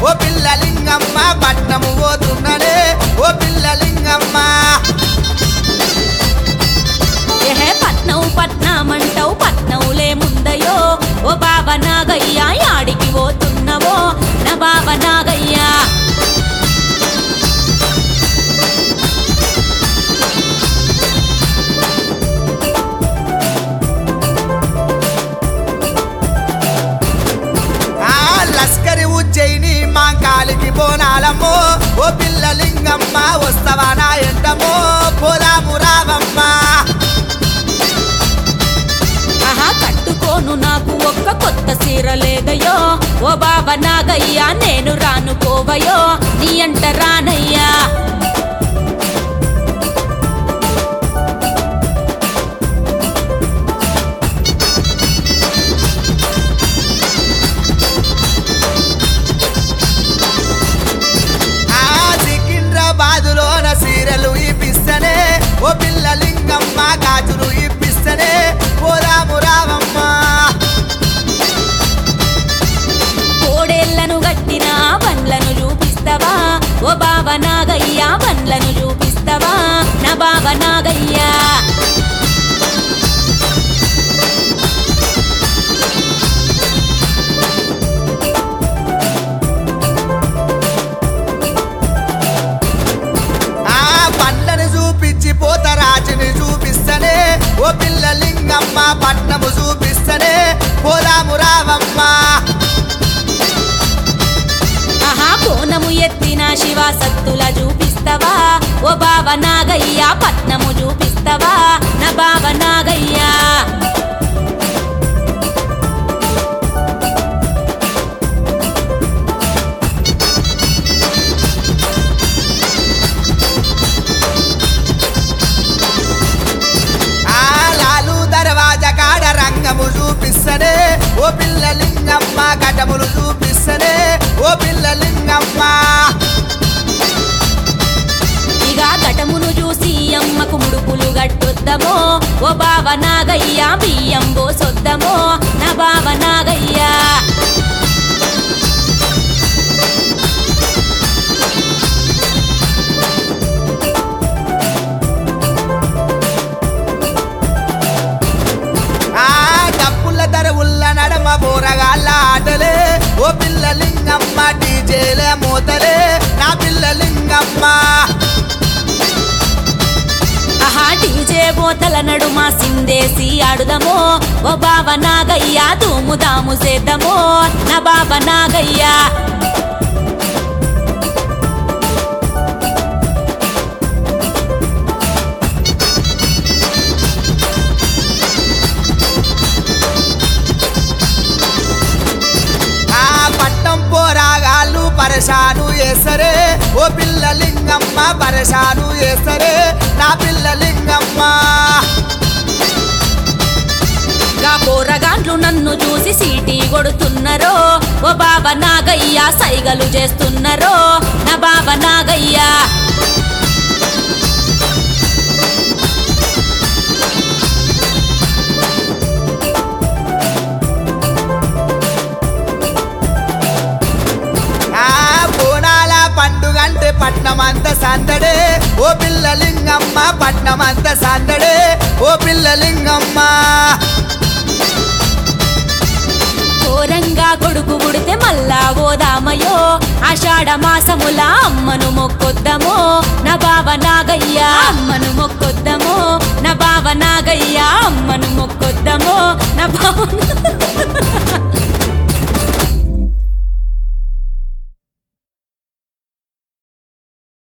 ఓ పిల్లలింగమ్మ పట్నము పోతున్ననే ఓ పిల్లలింగమ్మ ఏహే పట్నం పట్నమంటావు పట్నంలే ముందయో ఓ బాబా నాగయ్య యాడికి పోతున్నవో నా బాబా నాగయ్య ఆ లస్కరి ఉజ్జయిని మా కాలికి బోనాలమ్మో ఓ పిల్లలింగమ్మ వస్తవా నా ఎంటమో పోదాము రావమ్మ ఆహా కట్టుకోను నాకు ఒక్క కొత్త సీర లేదయో ఓ బాబా నాగయ్య నేను రాను పోవయో నీ అంట రానయ్యా ఆ సికింద్రాబాదులోన సీరలు ఇప్పిస్తనే ఓ పిల్లలింగమ్మ గాజులు ఇప్పిస్తనే పోదాము రావమ్మ కోడేళ్లను గట్టిన బండ్లను చూపిస్తావా ఓ బాబా నాగయ్య బండ్లను చూపిస్తావా నా బాబా నాగయ్య ఆ పండ్లను చూపించి పోతరాజుని చూపిస్తనే ఓ పిల్లలింగమ్మ పట్నము చూపిస్తనే పోదాము రావమ్మ ఆహా కోనము ఎత్తిన శివ సత్తుల చూపిస్తావా ఓ బాబా నాగయ్య పట్నము చూపిస్తావా నా బాబా నాగయ్య ఆ లాలు దర్వాజ కాడ రంగము చూపిస్తనే ఓ పిల్లలింగమ్మ ఘటములు చూపిస్తనే ఓ పిల్లలింగమ్మ ఇక ఘటమును చూసి అమ్మకు ముడుపులు గట్టొద్దమో ఓ బావ నాగయ్య బియ్యం పోసొద్దమో నా బావ నాగయ్య ఆ డప్పుల దరవుల్ల నడమ బోరగాళ్ళ ఆటలే ఓ పిల్లలింగమ్మ డీజేలే మోతలే నా పిల్లలింగమ్మ ఆహా డీజే బోతల నడుమ సిందేసి ఆడుదమో ఓ బావ నాగయ్య దూముదాము చేద్దామో నా బావ నాగయ్య ఆ పట్టం పోరాగాళ్ళు పరశాను ఏసరే ఓ పిల్లలింగమ్మ పరశాను ఏసరే నా పిల్లలింగమ్మ గా పోరగాండ్లు నన్ను చూసి సీటీ కొడుతున్నరో ఓ బాబా నాగయ్య సైగలు చేస్తున్నరో నా బాబా నాగయ్య ఆ బోనాల పండుగంటే పట్నమంత సందడే ఓ పిల్లలింగమ్మ పట్నమంత సందడే ఓ పిల్లలింగమ్మ ఘోరంగా కొడుకు పుడితే మళ్ళా ఓదామయో ఆషాఢ మాసముల అమ్మను మొక్కొద్దమో నా బావ నాగయ్య అమ్మను మొక్కొద్దమో నా బావ నాగయ్య అమ్మను మొక్కొద్దమో నా బావ